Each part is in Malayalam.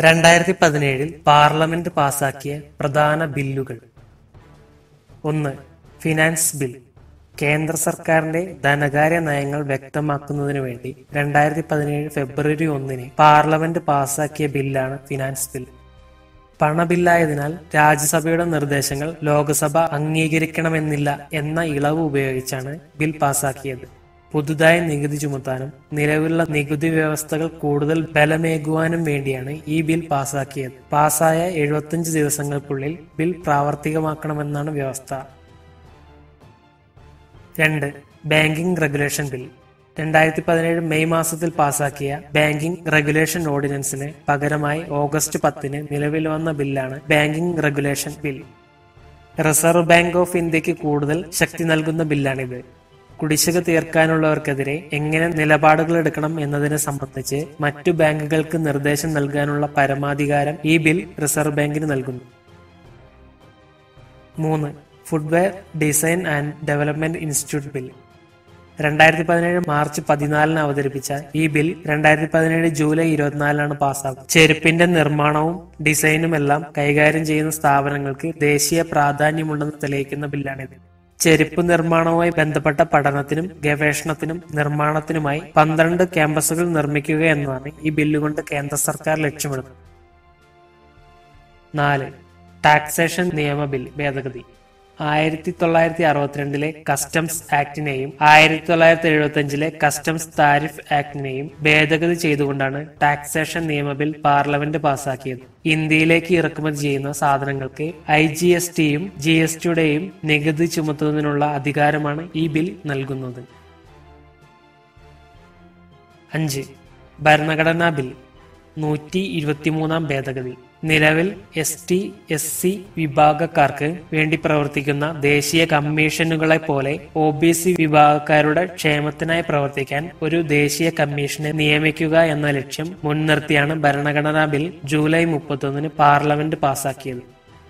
രണ്ടായിരത്തി പതിനേഴിൽ പാർലമെന്റ് പാസാക്കിയ പ്രധാന ബില്ലുകൾ ഒന്ന് ഫിനാൻസ് ബിൽ കേന്ദ്ര സർക്കാരിന്റെ ധനകാര്യ നയങ്ങൾ വ്യക്തമാക്കുന്നതിനു വേണ്ടി രണ്ടായിരത്തി പതിനേഴ് ഫെബ്രുവരി ഒന്നിന് പാർലമെന്റ് പാസാക്കിയ ബില്ലാണ് ഫിനാൻസ് ബിൽ പണബില്ലായതിനാൽ രാജ്യസഭയുടെ നിർദ്ദേശങ്ങൾ ലോക്സഭ അംഗീകരിക്കണമെന്നില്ല എന്ന ഇളവ് ഉപയോഗിച്ചാണ് ബിൽ പാസാക്കിയത് പുതുതായി നികുതി ചുമത്താനും നിലവിലുള്ള നികുതി വ്യവസ്ഥകൾ കൂടുതൽ ബലമേകുവാനും വേണ്ടിയാണ് ഈ ബിൽ പാസാക്കിയത് പാസായ എഴുപത്തിയഞ്ച് ദിവസങ്ങൾക്കുള്ളിൽ ബിൽ പ്രാവർത്തികമാക്കണമെന്നാണ് വ്യവസ്ഥ രണ്ട് ബാങ്കിംഗ് റെഗുലേഷൻ ബിൽ രണ്ടായിരത്തി പതിനേഴ് മെയ് മാസത്തിൽ പാസാക്കിയ ബാങ്കിംഗ് റെഗുലേഷൻ ഓർഡിനൻസിന് പകരമായി ഓഗസ്റ്റ് പത്തിന് നിലവിൽ വന്ന ബില്ലാണ് banking regulation bill reserve bank of ഇന്ത്യക്ക് കൂടുതൽ ശക്തി നൽകുന്ന ബില്ലാണിത് കുടിശ്ശിക തീർക്കാനുള്ളവർക്കെതിരെ എങ്ങനെ നിലപാടുകൾ എടുക്കണം എന്നതിനെ സംബന്ധിച്ച് മറ്റു ബാങ്കുകൾക്ക് നിർദ്ദേശം നൽകാനുള്ള പരമാധികാരം ഈ ബിൽ റിസർവ് ബാങ്കിന് നൽകുന്നു മൂന്ന് footwear design and development institute bill രണ്ടായിരത്തി പതിനേഴ് മാർച്ച് പതിനാലിന് അവതരിപ്പിച്ച ഈ ബിൽ രണ്ടായിരത്തി പതിനേഴ് ജൂലൈ ഇരുപത്തിനാലിനാണ് പാസ്സാകുന്നത് ചെരുപ്പിന്റെ നിർമ്മാണവും ഡിസൈനും എല്ലാം കൈകാര്യം ചെയ്യുന്ന സ്ഥാപനങ്ങൾക്ക് ദേശീയ പ്രാധാന്യമുണ്ടെന്ന് തെളിയിക്കുന്ന ബില്ലാണിത് ചെരുപ്പ് നിർമ്മാണവുമായി ബന്ധപ്പെട്ട പഠനത്തിനും ഗവേഷണത്തിനും നിർമ്മാണത്തിനുമായി പന്ത്രണ്ട് ക്യാമ്പസുകൾ നിർമ്മിക്കുക എന്നതാണ് ഈ ബില്ലുകൊണ്ട് കേന്ദ്ര സർക്കാർ ലക്ഷ്യമിടുന്നത് നാല് ടാക്സേഷൻ നിയമ ബിൽ ഭേദഗതി ആയിരത്തി തൊള്ളായിരത്തി അറുപത്തിരണ്ടിലെ കസ്റ്റംസ് ആക്ടിനെയും ആയിരത്തി തൊള്ളായിരത്തി എഴുപത്തി അഞ്ചിലെ കസ്റ്റംസ് താരിഫ് ആക്ടിനെയും ഭേദഗതി ചെയ്തുകൊണ്ടാണ് ടാക്സേഷൻ നിയമ ബിൽ പാർലമെന്റ് പാസാക്കിയത് ഇന്ത്യയിലേക്ക് ഇറക്കുമതി ചെയ്യുന്ന സാധനങ്ങൾക്ക് ഐ ജി എസ് ടിയും ജി എസ് ടിയുടെയും നികുതി ചുമത്തുന്നതിനുള്ള അധികാരമാണ് ഈ ബിൽ നൽകുന്നത് അഞ്ച് ഭരണഘടനാ ബിൽ നൂറ്റി ഇരുപത്തിമൂന്നാം ഭേദഗതി നിലവിൽ എസ് ടി എസ് സി വിഭാഗക്കാർക്ക് വേണ്ടി പ്രവർത്തിക്കുന്ന ദേശീയ കമ്മീഷനുകളെ പോലെ ഒ ബി സി വിഭാഗക്കാരുടെ ക്ഷേമത്തിനായി പ്രവർത്തിക്കാൻ ഒരു ദേശീയ കമ്മീഷനെ നിയമിക്കുക എന്ന ലക്ഷ്യം മുൻനിർത്തിയാണ് ഭരണഘടനാ ബിൽ ജൂലൈ മുപ്പത്തൊന്നിന് പാർലമെന്റ് പാസാക്കിയത്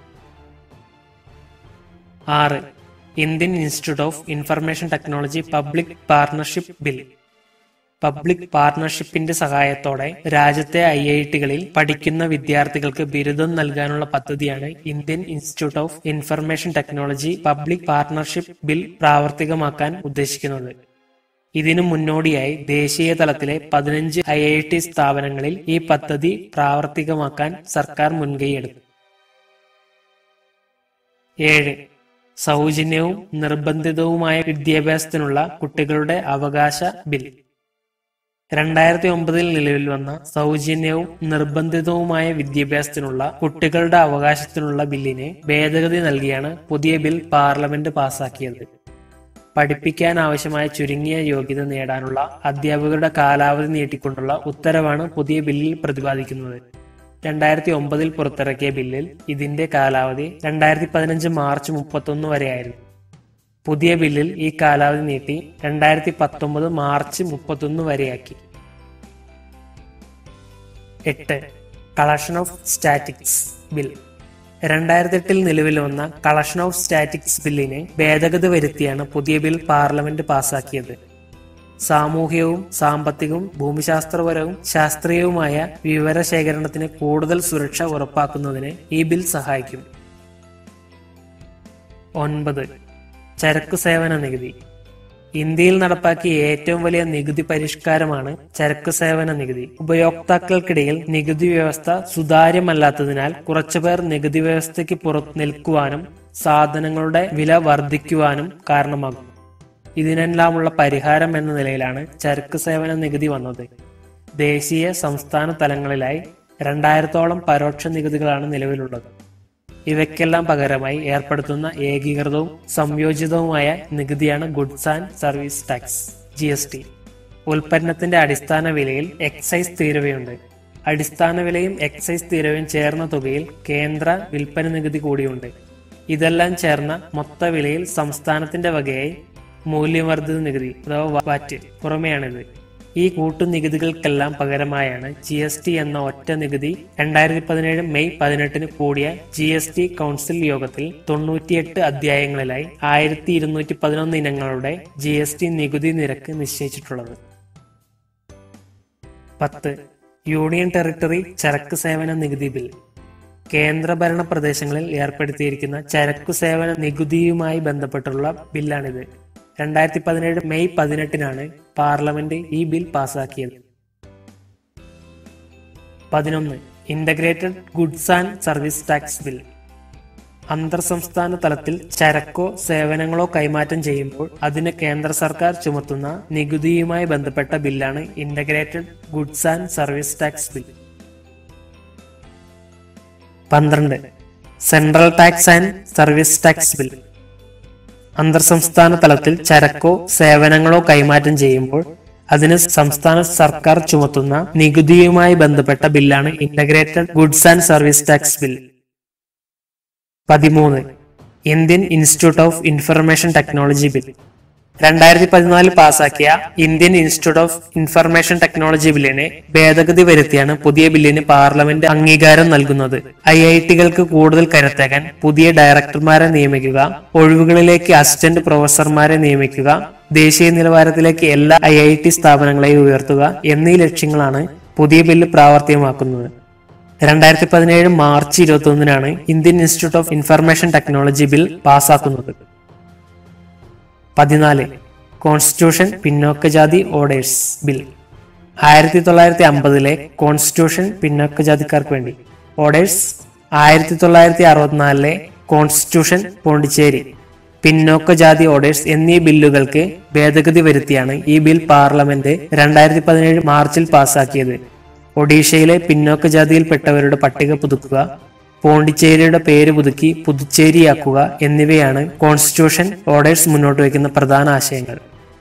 ആറ് Indian institute of information technology public partnership bill public പാർട്ണർഷിപ്പിന്റെ സഹായത്തോടെ രാജ്യത്തെ ഐ ഐ ടികളിൽ പഠിക്കുന്ന വിദ്യാർത്ഥികൾക്ക് ബിരുദം നൽകാനുള്ള പദ്ധതിയാണ് Indian institute of information technology public partnership bill പ്രാവർത്തികമാക്കാൻ ഉദ്ദേശിക്കുന്നത് ഇതിനു മുന്നോടിയായി ദേശീയ തലത്തിലെ പതിനഞ്ച് ഐ ഐ ടി സ്ഥാപനങ്ങളിൽ ഈ പദ്ധതി പ്രാവർത്തികമാക്കാൻ സർക്കാർ മുൻകൈയെടുത്തു ഏഴ് സൗജന്യവും നിർബന്ധിതവുമായ വിദ്യാഭ്യാസത്തിനുള്ള കുട്ടികളുടെ അവകാശ ബിൽ രണ്ടായിരത്തി ഒമ്പതിൽ നിലവിൽ വന്ന സൗജന്യവും നിർബന്ധിതവുമായ വിദ്യാഭ്യാസത്തിനുള്ള കുട്ടികളുടെ അവകാശത്തിനുള്ള ബില്ലിന് ഭേദഗതി നൽകിയാണ് പുതിയ ബിൽ പാർലമെന്റ് പാസാക്കിയത് പഠിപ്പിക്കാൻ ആവശ്യമായ ചുരുങ്ങിയ യോഗ്യത നേടാനുള്ള അധ്യാപകരുടെ കാലാവധി നീട്ടിക്കൊണ്ടുള്ള ഉത്തരവാണ് പുതിയ ബില്ലിൽ പ്രതിപാദിക്കുന്നത് രണ്ടായിരത്തി ഒമ്പതിൽ പുറത്തിറക്കിയ ബില്ലിൽ ഇതിന്റെ കാലാവധി രണ്ടായിരത്തി പതിനഞ്ച് മാർച്ച് മുപ്പത്തൊന്ന് വരെയായിരുന്നു പുതിയ ബില്ലിൽ ഈ കാലാവധി നീട്ടി രണ്ടായിരത്തി പത്തൊമ്പത് മാർച്ച് മുപ്പത്തൊന്ന് വരെയാക്കി എട്ട് കളക്ഷൻ ഓഫ് സ്റ്റാറ്റിക്സ് ബിൽ രണ്ടായിരത്തി എട്ടിൽ നിലവിൽ വന്ന കളക്ഷൻ ഓഫ് സ്റ്റാറ്റിക്സ് ബില്ലിന് ഭേദഗതി വരുത്തിയാണ് പുതിയ ബിൽ പാർലമെന്റ് പാസാക്കിയത് സാമൂഹികവും സാമ്പത്തികവും ഭൂമിശാസ്ത്രപരവും ശാസ്ത്രീയവുമായ വിവരശേഖരണത്തിന് കൂടുതൽ സുരക്ഷ ഉറപ്പാക്കുന്നതിന് ഈ ബിൽ സഹായിക്കും ഒൻപത് ചരക്കു സേവന നികുതി ഇന്ത്യയിൽ നടപ്പാക്കിയ ഏറ്റവും വലിയ നികുതി പരിഷ്കാരമാണ് ചരക്കു സേവന നികുതി ഉപയോക്താക്കൾക്കിടയിൽ നികുതി വ്യവസ്ഥ സുതാര്യമല്ലാത്തതിനാൽ കുറച്ചുപേർ നികുതി വ്യവസ്ഥയ്ക്ക് പുറത്ത് നിൽക്കുവാനും സാധനങ്ങളുടെ വില വർദ്ധിക്കുവാനും കാരണമാകും ഇതിനെല്ലാമുള്ള പരിഹാരം എന്ന നിലയിലാണ് ചരക്ക് സേവന നികുതി വന്നത് ദേശീയ സംസ്ഥാന തലങ്ങളിലായി രണ്ടായിരത്തോളം പരോക്ഷ നികുതികളാണ് നിലവിലുള്ളത് ഇവയ്ക്കെല്ലാം പകരമായി ഏർപ്പെടുത്തുന്ന ഏകീകൃതവും സംയോജിതവുമായ നികുതിയാണ് goods and service tax G S T ഉൽപ്പന്നത്തിന്റെ അടിസ്ഥാന വിലയിൽ എക്സൈസ് തീരുവയുണ്ട് അടിസ്ഥാന വിലയും എക്സൈസ് തീരുവയും ചേർന്ന തുകയിൽ കേന്ദ്ര വിൽപ്പന നികുതി കൂടിയുണ്ട് ഇതെല്ലാം ചേർന്ന മൊത്ത വിലയിൽ സംസ്ഥാനത്തിന്റെ വകയായി മൂല്യവർദ്ധിത നികുതി അഥവാ വാറ്റ് പുറമെയാണിത് ഈ കൂട്ടുനികുതികൾക്കെല്ലാം പകരമായാണ് ജി എസ് ടി എന്ന ഒറ്റ നികുതി രണ്ടായിരത്തി പതിനേഴ് മെയ് പതിനെട്ടിന് കൂടിയ ജി എസ് ടി കൗൺസിൽ യോഗത്തിൽ തൊണ്ണൂറ്റിയെട്ട് അധ്യായങ്ങളിലായി ആയിരത്തി ഇരുന്നൂറ്റി പതിനൊന്ന് ഇനങ്ങളുടെ ജി എസ് ടി നികുതി നിരക്ക് നിശ്ചയിച്ചിട്ടുള്ളത് പത്ത് യൂണിയൻ ടെറിട്ടറി ചരക്ക് സേവന നികുതി ബിൽ കേന്ദ്രഭരണ പ്രദേശങ്ങളിൽ ഏർപ്പെടുത്തിയിരിക്കുന്ന ചരക്കു സേവന നികുതിയുമായി ബന്ധപ്പെട്ടുള്ള ബില്ലാണിത് രണ്ടായിരത്തി പതിനേഴ് മെയ് പതിനെട്ടിനാണ് പാർലമെന്റ് ഈ ബിൽ പാസാക്കിയത് പതിനൊന്ന് integrated goods and service tax bill അന്തർ സംസ്ഥാന തലത്തിൽ ചരക്കോ സേവനങ്ങളോ കൈമാറ്റം ചെയ്യുമ്പോൾ അതിന് കേന്ദ്ര സർക്കാർ ചുമത്തുന്ന നികുതിയുമായി ബന്ധപ്പെട്ട ബില്ലാണ് integrated goods and service tax bill പന്ത്രണ്ട് central tax and service tax bill അന്തർ സംസ്ഥാന തലത്തിൽ ചരക്കോ സേവനങ്ങളോ കൈമാറ്റം ചെയ്യുമ്പോൾ അതിന് സംസ്ഥാന സർക്കാർ ചുമത്തുന്ന നികുതിയുമായി ബന്ധപ്പെട്ട ബില്ലാണ് integrated goods and service tax bill പതിമൂന്ന് Indian institute of information technology bill രണ്ടായിരത്തി പതിനാല് പാസാക്കിയ Indian institute of information technology ബില്ലിനെ ഭേദഗതി വരുത്തിയാണ് പുതിയ ബില്ലിന് പാർലമെന്റ് അംഗീകാരം നൽകുന്നത് ഐ ഐ ടികൾക്ക് കൂടുതൽ കരുത്തേക്കാൻ പുതിയ ഡയറക്ടർമാരെ നിയമിക്കുക ഒഴിവുകളിലേക്ക് അസിസ്റ്റന്റ് പ്രൊഫസർമാരെ നിയമിക്കുക ദേശീയ നിലവാരത്തിലേക്ക് എല്ലാ ഐ ഐ ടി സ്ഥാപനങ്ങളെയും ഉയർത്തുക എന്നീ ലക്ഷ്യങ്ങളാണ് പുതിയ ബില്ല് പ്രാവർത്തികമാക്കുന്നത് രണ്ടായിരത്തി പതിനേഴ് മാർച്ച് ഇരുപത്തി ഒന്നിനാണ് Indian institute of information technology bill പാസാക്കുന്നത് പതിനാല് കോൺസ്റ്റിറ്റ്യൂഷൻ പിന്നോക്കജാതി ഓർഡേഴ്സ് ബിൽ ആയിരത്തി തൊള്ളായിരത്തി അമ്പതിലെ കോൺസ്റ്റിറ്റ്യൂഷൻ പിന്നോക്കജാതിക്കാർക്ക് വേണ്ടി ഓർഡേഴ്സ് ആയിരത്തി തൊള്ളായിരത്തി അറുപത്തിനാലിലെ കോൺസ്റ്റിറ്റ്യൂഷൻ പോണ്ടിച്ചേരി പിന്നോക്കജാതി ഓർഡേഴ്സ് എന്നീ ബില്ലുകൾക്ക് ഭേദഗതി വരുത്തിയാണ് ഈ ബിൽ പാർലമെന്റ് രണ്ടായിരത്തി പതിനേഴ് മാർച്ചിൽ പാസാക്കിയത് ഒഡീഷയിലെ പിന്നോക്ക ജാതിയിൽപ്പെട്ടവരുടെ പട്ടിക പുതുക്കുക പോണ്ടിച്ചേരിയുടെ പേര് പുതുക്കി പുതുച്ചേരിയാക്കുക എന്നിവയാണ് കോൺസ്റ്റിറ്റ്യൂഷൻ ഓർഡേഴ്സ് മുന്നോട്ട് വയ്ക്കുന്ന പ്രധാന ആശയങ്ങൾ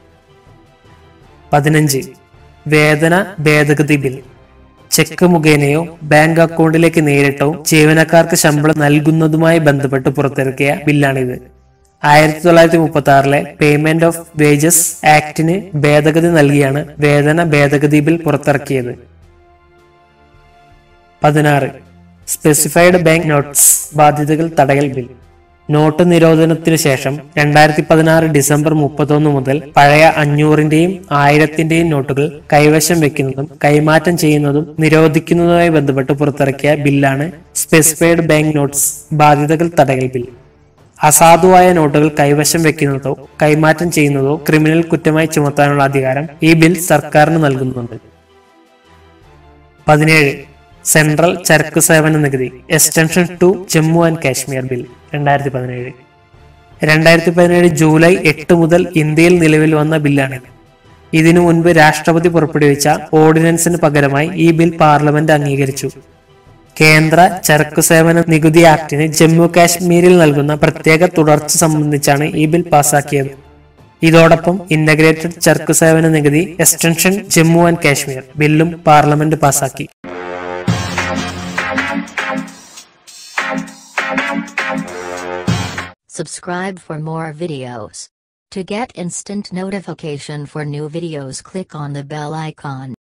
പതിനഞ്ച് വേതന ഭേദഗതി ബിൽ ചെക്ക് മുഖേനയോ ബാങ്ക് അക്കൗണ്ടിലേക്ക് നേരിട്ടോ ജീവനക്കാർക്ക് ശമ്പളം നൽകുന്നതുമായി ബന്ധപ്പെട്ട് പുറത്തിറക്കിയ ബില്ലാണിത് ആയിരത്തി തൊള്ളായിരത്തി മുപ്പത്തി ആറിലെ പേയ്മെന്റ് ഓഫ് വേജസ് ആക്ടിന് ഭേദഗതി നൽകിയാണ് വേതന ഭേദഗതി ബിൽ പുറത്തിറക്കിയത് പതിനാറ് സ്പെസിഫൈഡ് ബാങ്ക് നോട്ട്സ് ബാധ്യതകൾ തടയൽ ബിൽ നോട്ട് നിരോധനത്തിനു ശേഷം രണ്ടായിരത്തി പതിനാറ് ഡിസംബർ മുപ്പത്തൊന്ന് മുതൽ പഴയ അഞ്ഞൂറിന്റെയും ആയിരത്തിന്റെയും നോട്ടുകൾ കൈവശം വെക്കുന്നതും കൈമാറ്റം ചെയ്യുന്നതും നിരോധിക്കുന്നതുമായി ബന്ധപ്പെട്ട് പുറത്തിറക്കിയ ബില്ലാണ് സ്പെസിഫൈഡ് ബാങ്ക് നോട്ട്സ് ബാധ്യതകൾ തടയൽ ബിൽ അസാധുവായ നോട്ടുകൾ കൈവശം വെക്കുന്നതോ കൈമാറ്റം ചെയ്യുന്നതോ ക്രിമിനൽ കുറ്റമായി ചുമത്താനുള്ള അധികാരം ഈ ബിൽ സർക്കാരിന് നൽകുന്നുണ്ട് പതിനേഴ് സെൻട്രൽ ചരക്ക് സേവന നികുതി extension to Jammu and Kashmir bill രണ്ടായിരത്തി പതിനേഴ് രണ്ടായിരത്തി പതിനേഴ് ജൂലൈ എട്ട് മുതൽ ഇന്ത്യയിൽ നിലവിൽ വന്ന ബില്ലാണിത് ഇതിനു മുൻപ് രാഷ്ട്രപതി പുറപ്പെടുവിച്ച ഓർഡിനൻസിന് പകരമായി ഈ ബിൽ പാർലമെന്റ് അംഗീകരിച്ചു കേന്ദ്ര ചരക്കു സേവന നികുതി ആക്ടിന് ജമ്മു കാശ്മീരിൽ നൽകുന്ന പ്രത്യേക തുടർച്ച സംബന്ധിച്ചാണ് ഈ ബിൽ പാസാക്കിയത് ഇതോടൊപ്പം ഇന്റഗ്രേറ്റഡ് ചരക്കു സേവന നികുതി എക്സ്റ്റൻഷൻ ജമ്മു ആൻഡ് കാശ്മീർ ബില്ലും പാർലമെന്റ് പാസാക്കി Subscribe for more videos. To get instant notification for new videos click on the bell icon.